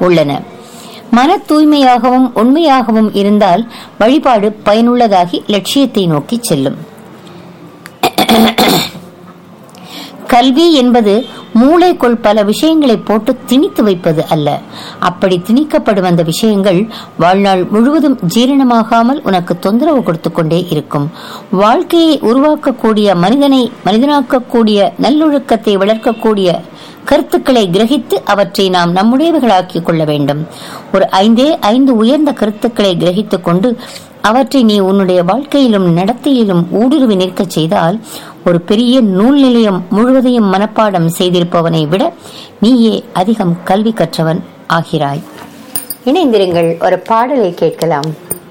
உள்ளன மன தூய்மையாகவும் உண்மையாகவும் இருந்தால் வழிபாடு பயனுள்ளதாகி லட்சியத்தை நோக்கி செல்லும் கல்வி என்பது மூளைக்குள் பல விஷயங்களை போட்டு திணித்து வைப்பது அல்ல அப்படி திணிக்கப்படும் அந்த விஷயங்கள் வாழ்நாள் முழுவதும் ஜீரணமாகாமல் உனக்கு தொந்தரவு கொடுத்து கொண்டே இருக்கும் வாழ்க்கையை உருவாக்கக்கூடிய மனிதனை மனிதனாக்கக்கூடிய நல்லொழுக்கத்தை வளர்க்கக்கூடிய கருத்துக்களை கிரகித்து அவற்றை நாம் நம்முடையவர்களாக்கிக் கொள்ள வேண்டும் ஒரு ஐந்தே ஐந்து உயர்ந்த கருத்துக்களை கிரகித்துக் கொண்டு அவற்றை நீ உன்னுடைய வாழ்க்கையிலும் நடத்தையிலும் ஊடுருவி நிற்கச் செய்தால் ஒரு பெரிய நூல் நிலையம் முழுவதையும் மனப்பாடம் செய்திருப்பவனை விட நீயே அதிகம் கல்வி கற்றவன் ஆகிறாய் இணைந்திருங்கள் ஒரு பாடலை கேட்கலாம்